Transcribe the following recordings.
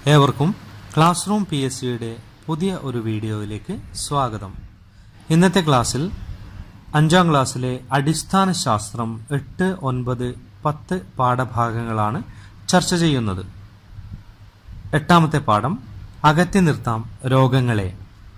ഏവർക്കും class room P S സിയുടെ പുതിയ ഒരു വീഡിയോയിലേക്ക് സ്വാഗതം ഇന്നത്തെ ക്ലാസ്സിൽ അഞ്ചാം ക്ലാസ്സിലെ അടിസ്ഥാന ശാസ്ത്രം എട്ട് ഒൻപത് പത്ത് പാഠഭാഗങ്ങളാണ് ചർച്ച ചെയ്യുന്നത് എട്ടാമത്തെ പാഠം അകറ്റി നിർത്താം രോഗങ്ങളെ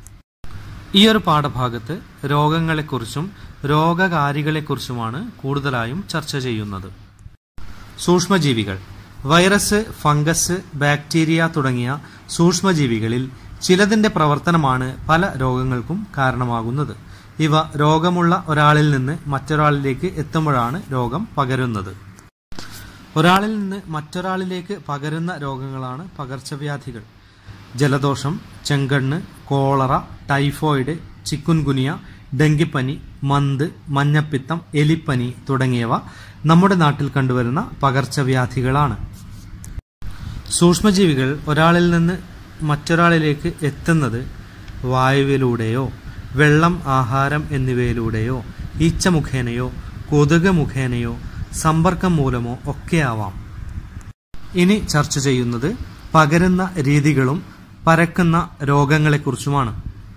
ഈ ഒരു പാഠഭാഗത്ത് രോഗങ്ങളെക്കുറിച്ചും രോഗകാരികളെക്കുറിച്ചുമാണ് കൂടുതലായും ചർച്ച ചെയ്യുന്നത് സൂക്ഷ്മജീവികൾ വൈറസ് ഫംഗസ് ബാക്ടീരിയ തുടങ്ങിയ സൂക്ഷ്മജീവികളിൽ ചിലതിന്റെ പ്രവർത്തനമാണ് പല രോഗങ്ങൾക്കും കാരണമാകുന്നത് ഇവ രോഗമുള്ള ഒരാളിൽ നിന്ന് മറ്റൊരാളിലേക്ക് എത്തുമ്പോഴാണ് രോഗം പകരുന്നത് ഒരാളിൽ നിന്ന് മറ്റൊരാളിലേക്ക് പകരുന്ന രോഗങ്ങളാണ് പകർച്ചവ്യാധികൾ ജലദോഷം ചെങ്കണ്ണ് കോളറ ടൈഫോയിഡ് ചിക്കുൻകുനിയ ഡെങ്കിപ്പനി മന്ത് മഞ്ഞപ്പിത്തം എലിപ്പനി തുടങ്ങിയവ നമ്മുടെ നാട്ടിൽ കണ്ടുവരുന്ന പകർച്ചവ്യാധികളാണ് സൂക്ഷ്മജീവികൾ ഒരാളിൽ നിന്ന് മറ്റൊരാളിലേക്ക് എത്തുന്നത് വായുവിലൂടെയോ വെള്ളം ആഹാരം എന്നിവയിലൂടെയോ ഈച്ച മുഖേനയോ കൊതുക് മുഖേനയോ സമ്പർക്കം മൂലമോ ഒക്കെയാവാം ഇനി ചർച്ച ചെയ്യുന്നത് പകരുന്ന രീതികളും പരക്കുന്ന രോഗങ്ങളെക്കുറിച്ചുമാണ്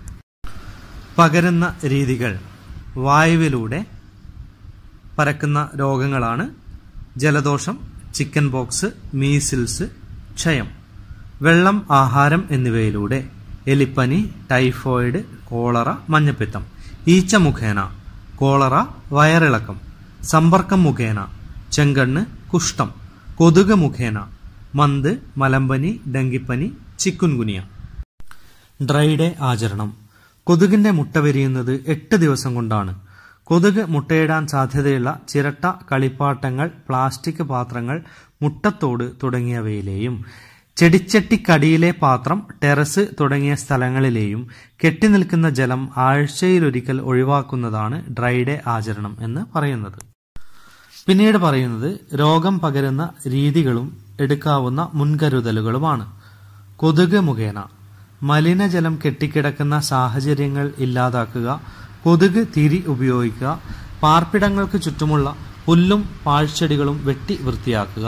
പകരുന്ന രീതികൾ വായുവിലൂടെ പരക്കുന്ന രോഗങ്ങളാണ് ജലദോഷം ചിക്കൻ പോക്സ് മീസിൽസ് ക്ഷയം വെള്ളം ആഹാരം എന്നിവയിലൂടെ എലിപ്പനി ടൈഫോയിഡ് കോളറ മഞ്ഞപ്പിത്തം ഈച്ച മുഖേന കോളറ വയറിളക്കം സമ്പർക്കം മുഖേന ചെങ്കണ്ണ് കുഷ്ഠം കൊതുക് മുഖേന മന്ത് മലമ്പനി ഡെങ്കിപ്പനി ചിക്കുൻകുനിയ ഡ്രൈ ഡേ ആചരണം കൊതുകിന്റെ മുട്ട വിരിയുന്നത് എട്ട് ദിവസം കൊണ്ടാണ് കൊതുക് മുട്ടയിടാൻ സാധ്യതയുള്ള ചിരട്ട കളിപ്പാട്ടങ്ങൾ പ്ലാസ്റ്റിക് പാത്രങ്ങൾ മുട്ടത്തോട് തുടങ്ങിയവയിലെയും ചെടിച്ചട്ടിക്കടിയിലെ പാത്രം ടെറസ് തുടങ്ങിയ സ്ഥലങ്ങളിലെയും കെട്ടിനിൽക്കുന്ന ജലം ആഴ്ചയിലൊരിക്കൽ ഒഴിവാക്കുന്നതാണ് ഡ്രൈ ഡേ ആചരണം എന്ന് പറയുന്നത് പിന്നീട് പറയുന്നത് രോഗം പകരുന്ന രീതികളും എടുക്കാവുന്ന മുൻകരുതലുകളുമാണ് കൊതുക് മുഖേന മലിനജലം കെട്ടിക്കിടക്കുന്ന സാഹചര്യങ്ങൾ ഇല്ലാതാക്കുക കൊതുക് തിരി ഉപയോഗിക്കുക പാർപ്പിടങ്ങൾക്ക് ചുറ്റുമുള്ള പുല്ലും പാഴ്ചെടികളും വെട്ടി വൃത്തിയാക്കുക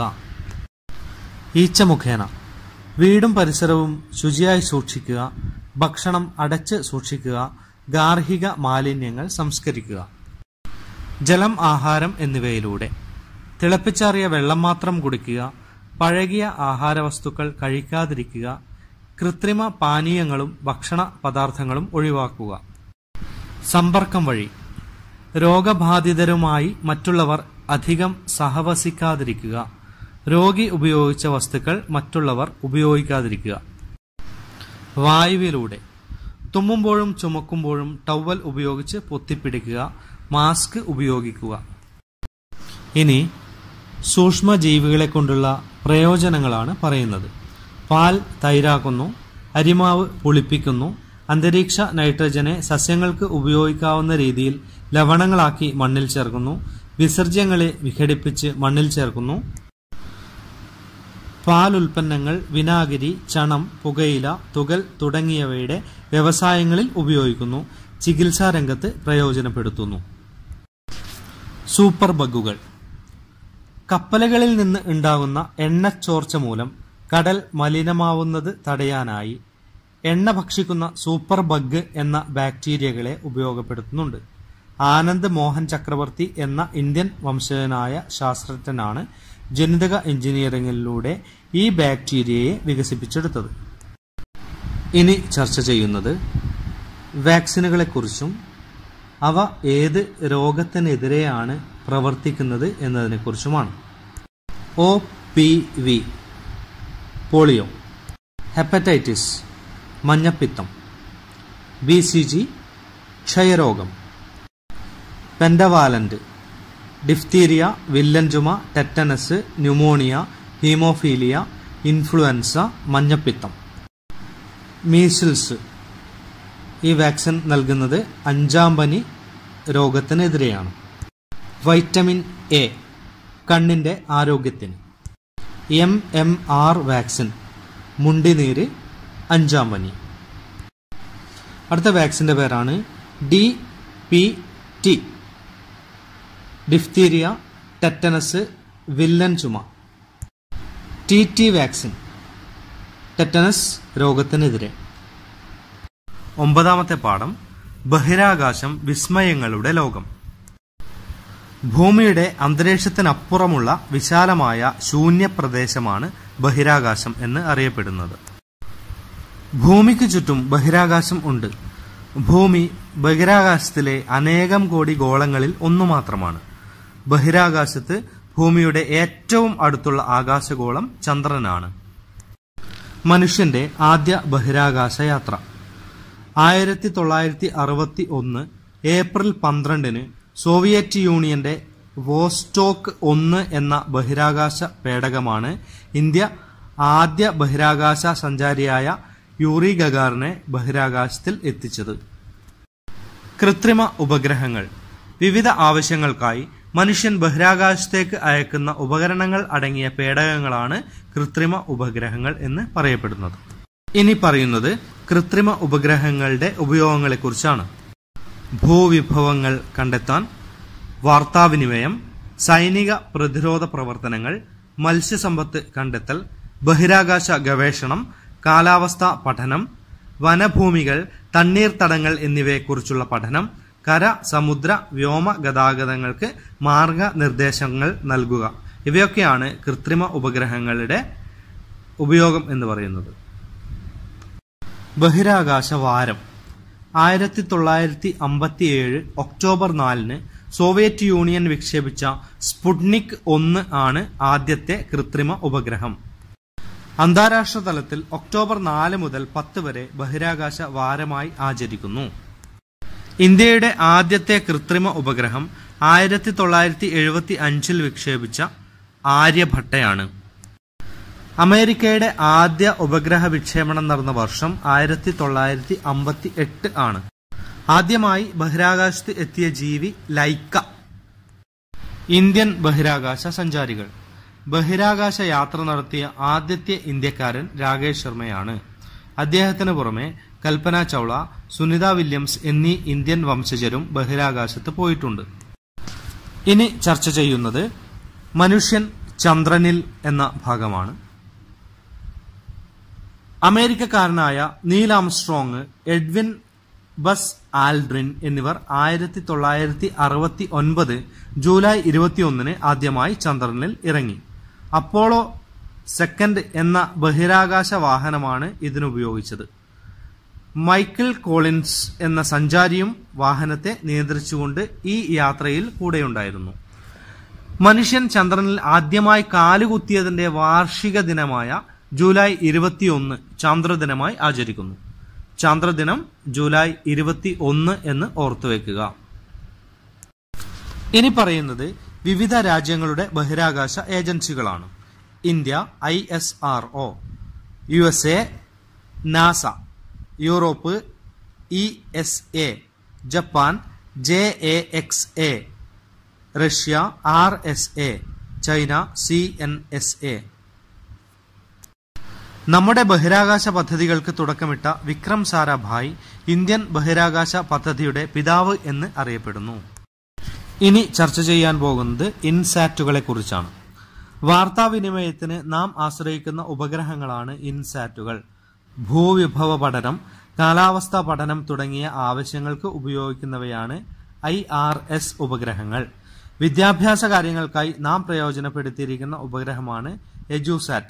ഈച്ച മുഖേന വീടും പരിസരവും ശുചിയായി സൂക്ഷിക്കുക ഭക്ഷണം അടച്ച് സൂക്ഷിക്കുക ഗാർഹിക മാലിന്യങ്ങൾ സംസ്കരിക്കുക ജലം ആഹാരം എന്നിവയിലൂടെ തിളപ്പിച്ചാറിയ വെള്ളം മാത്രം കുടിക്കുക പഴകിയ ആഹാരവസ്തുക്കൾ കഴിക്കാതിരിക്കുക കൃത്രിമ പാനീയങ്ങളും ഭക്ഷണ പദാർത്ഥങ്ങളും ഒഴിവാക്കുക സമ്പർക്കം വഴി രോഗബാധിതരുമായി മറ്റുള്ളവർ അധികം സഹവസിക്കാതിരിക്കുക രോഗി ഉപയോഗിച്ച വസ്തുക്കൾ മറ്റുള്ളവർ ഉപയോഗിക്കാതിരിക്കുക വായുവിലൂടെ തുമ്മുമ്പോഴും ചുമക്കുമ്പോഴും ടവൽ ഉപയോഗിച്ച് പൊത്തിപ്പിടിക്കുക മാസ്ക് ഉപയോഗിക്കുക ഇനി സൂക്ഷ്മജീവികളെ കൊണ്ടുള്ള പ്രയോജനങ്ങളാണ് പറയുന്നത് പാൽ തൈരാക്കുന്നു അരിമാവ് പുളിപ്പിക്കുന്നു അന്തരീക്ഷ നൈട്രജനെ സസ്യങ്ങൾക്ക് ഉപയോഗിക്കാവുന്ന രീതിയിൽ ലവണങ്ങളാക്കി മണ്ണിൽ ചേർക്കുന്നു വിസർജ്യങ്ങളെ വിഘടിപ്പിച്ച് മണ്ണിൽ ചേർക്കുന്നു പാൽ ഉൽപ്പന്നങ്ങൾ വിനാഗിരി ചണം പുകയില തുകൽ തുടങ്ങിയവയുടെ വ്യവസായങ്ങളിൽ ഉപയോഗിക്കുന്നു ചികിത്സാ രംഗത്ത് പ്രയോജനപ്പെടുത്തുന്നു സൂപ്പർ ബഗുകൾ കപ്പലുകളിൽ നിന്ന് ഉണ്ടാകുന്ന എണ്ണച്ചോർച്ച മൂലം കടൽ മലിനമാവുന്നത് തടയാനായി എണ്ണ ഭക്ഷിക്കുന്ന സൂപ്പർ ബഗ് എന്ന ബാക്ടീരിയകളെ ഉപയോഗപ്പെടുത്തുന്നുണ്ട് ആനന്ദ് മോഹൻ ചക്രവർത്തി എന്ന ഇന്ത്യൻ വംശജനായ ശാസ്ത്രജ്ഞനാണ് ജനിതക എഞ്ചിനീയറിംഗിലൂടെ ഈ ബാക്ടീരിയയെ വികസിപ്പിച്ചെടുത്തത് ഇനി ചർച്ച ചെയ്യുന്നത് വാക്സിനുകളെക്കുറിച്ചും അവ ഏത് രോഗത്തിനെതിരെയാണ് പ്രവർത്തിക്കുന്നത് എന്നതിനെക്കുറിച്ചുമാണ് O P V polio hepatitis മഞ്ഞപ്പിത്തം ബി സി ജി ക്ഷയരോഗം പെൻഡവാലന്റ് ഡിഫ്തീരിയ വില്ലൻ ചുമ ടെറ്റനസ് ന്യൂമോണിയ ഹീമോഫീലിയ ഇൻഫ്ലുവൻസ മഞ്ഞപ്പിത്തം മീസിൽസ് ഈ വാക്സിൻ നൽകുന്നത് അഞ്ചാം പനി രോഗത്തിനെതിരെയാണ് വൈറ്റമിൻ എ കണ്ണിൻ്റെ ആരോഗ്യത്തിന് എം എം ആർ വാക്സിൻ മുണ്ടിനീര് അഞ്ചാം പനി അടുത്ത വാക്സിൻ്റെ പേരാണ് D P T diphtheria tetanus വില്ലൻ ചുമ ടി ടി വാക്സിൻ ടെറ്റനസ് രോഗത്തിനെതിരെ ഒമ്പതാമത്തെ പാഠം ബഹിരാകാശം വിസ്മയങ്ങളുടെ ലോകം ഭൂമിയുടെ അന്തരീക്ഷത്തിനപ്പുറമുള്ള വിശാലമായ ശൂന്യപ്രദേശമാണ് ബഹിരാകാശം എന്ന് അറിയപ്പെടുന്നത് ഭൂമിക്ക് ചുറ്റും ബഹിരാകാശം ഉണ്ട് ഭൂമി ബഹിരാകാശത്തിലെ അനേകം കോടി ഗോളങ്ങളിൽ ഒന്നു മാത്രമാണ് ബഹിരാകാശത്ത് ഭൂമിയുടെ ഏറ്റവും അടുത്തുള്ള ആകാശഗോളം ചന്ദ്രനാണ് മനുഷ്യന്റെ ആദ്യ ബഹിരാകാശ യാത്ര ആയിരത്തി തൊള്ളായിരത്തി അറുപത്തി ഒന്ന് ഏപ്രിൽ പന്ത്രണ്ടിന് സോവിയറ്റ് യൂണിയന്റെ വോസ്റ്റോക്ക് ഒന്ന് എന്ന ബഹിരാകാശ പേടകമാണ് ഇന്ത്യ ആദ്യ ബഹിരാകാശ സഞ്ചാരിയായ യൂറി ഗഗാറിനെ ബഹിരാകാശത്തിൽ എത്തിച്ചത് കൃത്രിമ ഉപഗ്രഹങ്ങൾ വിവിധ ആവശ്യങ്ങൾക്കായി മനുഷ്യൻ ബഹിരാകാശത്തേക്ക് അയക്കുന്ന ഉപകരണങ്ങൾ അടങ്ങിയ പേടകങ്ങളാണ് കൃത്രിമ ഉപഗ്രഹങ്ങൾ എന്ന് പറയപ്പെടുന്നത് ഇനി പറയുന്നത് കൃത്രിമ ഉപഗ്രഹങ്ങളുടെ ഉപയോഗങ്ങളെക്കുറിച്ചാണ് ഭൂവിഭവങ്ങൾ കണ്ടെത്താൻ വാർത്താവിനിമയം സൈനിക പ്രതിരോധ പ്രവർത്തനങ്ങൾ മത്സ്യസമ്പത്ത് കണ്ടെത്തൽ ബഹിരാകാശ ഗവേഷണം കാലാവസ്ഥാ പഠനം വനഭൂമികൾ തണ്ണീർത്തടങ്ങൾ എന്നിവയെക്കുറിച്ചുള്ള പഠനം കര സമുദ്ര വ്യോമ ഗതാഗതങ്ങൾക്ക് മാർഗനിർദ്ദേശങ്ങൾ നൽകുക ഇവയൊക്കെയാണ് കൃത്രിമ ഉപഗ്രഹങ്ങളുടെ ഉപയോഗം എന്ന് പറയുന്നത് ബഹിരാകാശ വാരം ആയിരത്തി തൊള്ളായിരത്തി അമ്പത്തിയേഴ് ഒക്ടോബർ നാലിന് സോവിയറ്റ് യൂണിയൻ വിക്ഷേപിച്ച സ്പുട്നിക് ഒന്ന് ആണ് ആദ്യത്തെ കൃത്രിമ ഉപഗ്രഹം അന്താരാഷ്ട്ര തലത്തിൽ ഒക്ടോബർ നാല് മുതൽ പത്ത് വരെ ബഹിരാകാശ വാരമായി ആചരിക്കുന്നു ഇന്ത്യയുടെ ആദ്യത്തെ കൃത്രിമ ഉപഗ്രഹം ആയിരത്തി തൊള്ളായിരത്തി എഴുപത്തി അഞ്ചിൽ വിക്ഷേപിച്ച ആര്യഭട്ടയാണ് അമേരിക്കയുടെ ആദ്യ ഉപഗ്രഹ വിക്ഷേപണം നടന്ന വർഷം ആയിരത്തി തൊള്ളായിരത്തി അമ്പത്തി എട്ട് ആണ് ആദ്യമായി ബഹിരാകാശത്ത് എത്തിയ ജീവി ലൈക്ക ഇന്ത്യൻ ബഹിരാകാശ സഞ്ചാരികൾ ബഹിരാകാശ യാത്ര നടത്തിയ ആദ്യത്തെ ഇന്ത്യക്കാരൻ രാകേഷ് ശർമ്മയാണ് അദ്ദേഹത്തിന് പുറമെ കൽപ്പന ചൗള സുനിത വില്യംസ് എന്നീ ഇന്ത്യൻ വംശജരും ബഹിരാകാശത്ത് പോയിട്ടുണ്ട് ഇനി ചർച്ച ചെയ്യുന്നത് മനുഷ്യൻ ചന്ദ്രനിൽ എന്ന ഭാഗമാണ് അമേരിക്കക്കാരനായ Neil Armstrong Edwin Buzz Aldrin എന്നിവർ ആയിരത്തി തൊള്ളായിരത്തി അറുപത്തി ഒൻപത് ജൂലൈ ഇരുപത്തിയൊന്നിന് ആദ്യമായി ചന്ദ്രനിൽ ഇറങ്ങി അപ്പോളോ സെക്കൻഡ് എന്ന ബഹിരാകാശ വാഹനമാണ് ഇതിനുപയോഗിച്ചത് മൈക്കിൾ കോളിൻസ് എന്ന സഞ്ചാരിയും വാഹനത്തെ നിയന്ത്രിച്ചുകൊണ്ട് ഈ യാത്രയിൽ കൂടെയുണ്ടായിരുന്നു മനുഷ്യൻ ചന്ദ്രനിൽ ആദ്യമായി കാലുകുത്തിയതിന്റെ വാർഷിക ദിനമായ ജൂലൈ ഇരുപത്തിയൊന്ന് ചാന്ദ്രദിനമായി ആചരിക്കുന്നു ചാന്ദ്രദിനം ജൂലൈ ഇരുപത്തി ഒന്ന് എന്ന് ഓർത്തുവെക്കുക ഇനി പറയുന്നത് വിവിധ രാജ്യങ്ങളുടെ ബഹിരാകാശ ഏജൻസികളാണ് India I S R O U S A NASA Europe E S A Japan J A X A Russia R S A China C N S A നമ്മുടെ ബഹിരാകാശ പദ്ധതികൾക്ക് തുടക്കമിട്ട വിക്രം സാരാഭായ് ഇന്ത്യൻ ബഹിരാകാശ പദ്ധതിയുടെ പിതാവ് എന്ന് അറിയപ്പെടുന്നു ഇനി ചർച്ച ചെയ്യാൻ പോകുന്നത് ഇൻസാറ്റുകളെ കുറിച്ചാണ് വാർത്താവിനിമയത്തിന് നാം ആശ്രയിക്കുന്ന ഉപഗ്രഹങ്ങളാണ് ഇൻസാറ്റുകൾ ഭൂവിഭവ പഠനം കാലാവസ്ഥാ പഠനം തുടങ്ങിയ ആവശ്യങ്ങൾക്ക് ഉപയോഗിക്കുന്നവയാണ് ഐ ആർ എസ് ഉപഗ്രഹങ്ങൾ വിദ്യാഭ്യാസ കാര്യങ്ങൾക്കായി നാം പ്രയോജനപ്പെടുത്തിയിരിക്കുന്ന ഉപഗ്രഹമാണ് എജുസാറ്റ്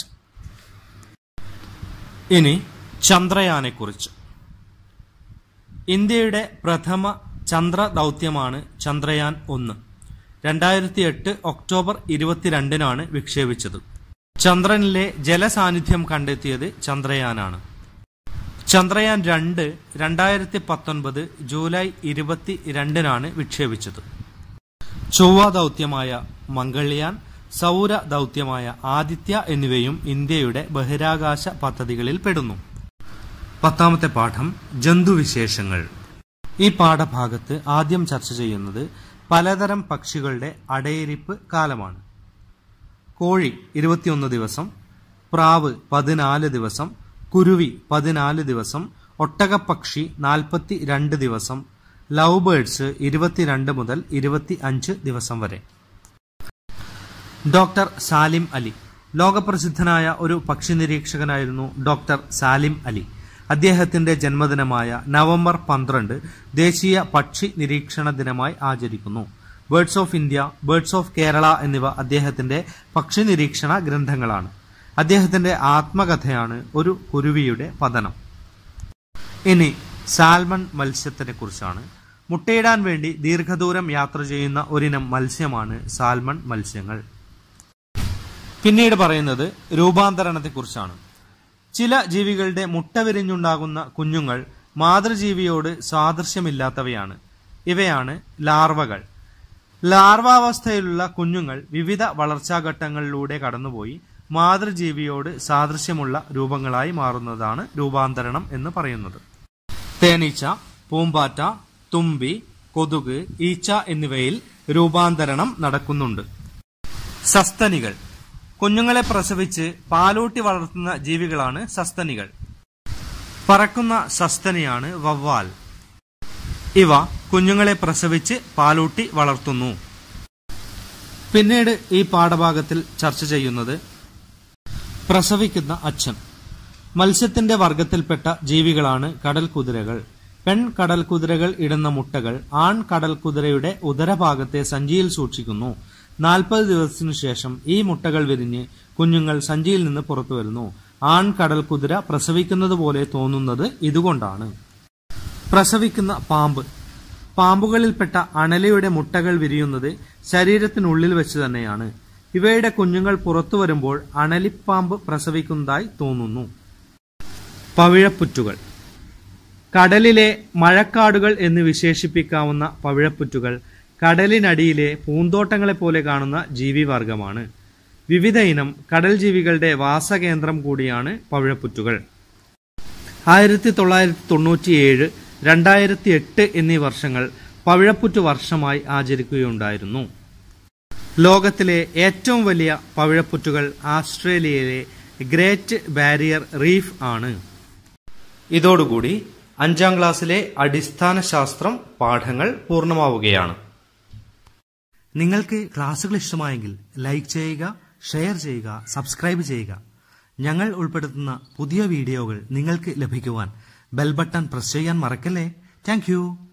ഇനി ചന്ദ്രയാനെക്കുറിച്ച് ഇന്ത്യയുടെ പ്രഥമ ചന്ദ്ര ദൗത്യമാണ് ചന്ദ്രയാൻ ഒന്ന് രണ്ടായിരത്തി എട്ട് ഒക്ടോബർ ഇരുപത്തിരണ്ടിനാണ് വിക്ഷേപിച്ചത് ചന്ദ്രനിലെ ജലസാന്നിധ്യം കണ്ടെത്തിയത് ചന്ദ്രയാനാണ് ചന്ദ്രയാൻ രണ്ട് രണ്ടായിരത്തി പത്തൊൻപത് ജൂലൈ ഇരുപത്തി രണ്ടിനാണ് വിക്ഷേപിച്ചത് ചൊവ്വ ദൗത്യമായ മംഗൾയാൻ സൗര ദൗത്യമായ ആദിത്യ എന്നിവയും ഇന്ത്യയുടെ ബഹിരാകാശ പദ്ധതികളിൽ പെടുന്നു പത്താമത്തെ പാഠം ജന്തുവിശേഷങ്ങൾ ഈ പാഠഭാഗത്ത് ആദ്യം ചർച്ച ചെയ്യുന്നത് പലതരം പക്ഷികളുടെ അടയിരിപ്പ് കാലമാണ് കോഴി ഇരുപത്തിയൊന്ന് ദിവസം പ്രാവ് പതിനാല് ദിവസം കുരുവി പതിനാല് ദിവസം ഒട്ടകപ്പക്ഷി നാൽപ്പത്തി രണ്ട് ദിവസം ലവ് ബേർഡ്സ് ഇരുപത്തിരണ്ട് മുതൽ ഇരുപത്തി അഞ്ച് ദിവസം വരെ ഡോക്ടർ സാലിം അലി ലോകപ്രസിദ്ധനായ ഒരു പക്ഷി നിരീക്ഷകനായിരുന്നു ഡോക്ടർ സാലിം അലി അദ്ദേഹത്തിന്റെ ജന്മദിനമായ നവംബർ പന്ത്രണ്ട് ദേശീയ പക്ഷി നിരീക്ഷണ ദിനമായി ആചരിക്കുന്നു birds of India birds of Kerala എന്നിവ അദ്ദേഹത്തിന്റെ പക്ഷി നിരീക്ഷണ ഗ്രന്ഥങ്ങളാണ് അദ്ദേഹത്തിന്റെ ആത്മകഥയാണ് ഒരു കുരുവിയുടെ പതനം ഇനി സാൽമൺ മത്സ്യത്തിനെ കുറിച്ചാണ് മുട്ടയിടാൻ വേണ്ടി ദീർഘദൂരം യാത്ര ചെയ്യുന്ന ഒരിനം മത്സ്യമാണ് സാൽമൺ മത്സ്യങ്ങൾ പിന്നീട് പറയുന്നത് രൂപാന്തരണത്തെക്കുറിച്ചാണ് ചില ജീവികളുടെ മുട്ട വിരിഞ്ഞുണ്ടാകുന്ന കുഞ്ഞുങ്ങൾ മാതൃജീവിയോട് സാദൃശ്യമില്ലാത്തവയാണ് ഇവയാണ് ലാർവകൾ ലാർവാവസ്ഥയിലുള്ള കുഞ്ഞുങ്ങൾ വിവിധ വളർച്ചാഘട്ടങ്ങളിലൂടെ കടന്നുപോയി മാതൃജീവിയോട് സാദൃശ്യമുള്ള രൂപങ്ങളായി മാറുന്നതാണ് രൂപാന്തരണം എന്ന് പറയുന്നത് തേനീച്ച പൂമ്പാറ്റ തുമ്പി കൊതുക് ഈച്ച എന്നിവയിൽ രൂപാന്തരണം നടക്കുന്നുണ്ട് സസ്തനികൾ കുഞ്ഞുങ്ങളെ പ്രസവിച്ച് പാലൂട്ടി വളർത്തുന്ന ജീവികളാണ് സസ്തനികൾ പറക്കുന്ന സസ്തനിയാണ് വവ്വാൽ ഇവ കുഞ്ഞുങ്ങളെ പ്രസവിച്ച് പാലൂട്ടി വളർത്തുന്നു പിന്നീട് ഈ പാഠഭാഗത്തിൽ ചർച്ച ചെയ്യുന്നത് പ്രസവിക്കുന്ന അച്ഛൻ മത്സ്യത്തിന്റെ വർഗത്തിൽപ്പെട്ട ജീവികളാണ് കടൽ കുതിരകൾ പെൺ കടൽ കുതിരകൾ ഇടുന്ന മുട്ടകൾ ആൺ കടൽ കുതിരയുടെ ഉദരഭാഗത്തെ സഞ്ചിയിൽ സൂക്ഷിക്കുന്നു നാൽപ്പത് ദിവസത്തിനു ശേഷം ഈ മുട്ടകൾ വിരിഞ്ഞ് കുഞ്ഞുങ്ങൾ സഞ്ചിയിൽ നിന്ന് പുറത്തു വരുന്നു ആൺ കടൽ കുതിര പ്രസവിക്കുന്നത് പോലെ തോന്നുന്നത് ഇതുകൊണ്ടാണ് പ്രസവിക്കുന്ന പാമ്പ് പാമ്പുകളിൽപ്പെട്ട അണലയുടെ മുട്ടകൾ വിരിയുന്നത് ശരീരത്തിനുള്ളിൽ വെച്ച് തന്നെയാണ് ഇവയുടെ കുഞ്ഞുങ്ങൾ പുറത്തു വരുമ്പോൾ അണലിപ്പാമ്പ് പ്രസവിക്കുന്നതായി തോന്നുന്നു പവിഴപ്പുറ്റുകൾ കടലിലെ മഴക്കാടുകൾ എന്ന് വിശേഷിപ്പിക്കാവുന്ന പവിഴപ്പുറ്റുകൾ കടലിനടിയിലെ പൂന്തോട്ടങ്ങളെ പോലെ കാണുന്ന ജീവിവർഗമാണ് വിവിധ ഇനം കടൽ ജീവികളുടെ വാസകേന്ദ്രം കൂടിയാണ് പവിഴപ്പുറ്റുകൾ ആയിരത്തി തൊള്ളായിരത്തി തൊണ്ണൂറ്റിയേഴ് രണ്ടായിരത്തി എട്ട് എന്നീ വർഷങ്ങൾ പവിഴപ്പുറ്റു വർഷമായി ആചരിക്കുകയുണ്ടായിരുന്നു ലോകത്തിലെ ഏറ്റവും വലിയ പവിഴപ്പുറ്റുകൾ ആസ്ട്രേലിയയിലെ ഗ്രേറ്റ് ബാരിയർ റീഫ് ആണ് ഇതോടുകൂടി അഞ്ചാം ക്ലാസ്സിലെ അടിസ്ഥാന ശാസ്ത്രം പാഠങ്ങൾ പൂർണ്ണമാവുകയാണ് നിങ്ങൾക്ക് ക്ലാസ്സുകൾ ഇഷ്ടമായെങ്കിൽ ലൈക്ക് ചെയ്യുക ഷെയർ ചെയ്യുക സബ്സ്ക്രൈബ് ചെയ്യുക ഞങ്ങൾ ഉൾപ്പെടുത്തുന്ന പുതിയ വീഡിയോകൾ നിങ്ങൾക്ക് ലഭിക്കുവാൻ ബെൽ ബട്ടൺ പ്രസ് ചെയ്യാൻ മറക്കല്ലേ താങ്ക്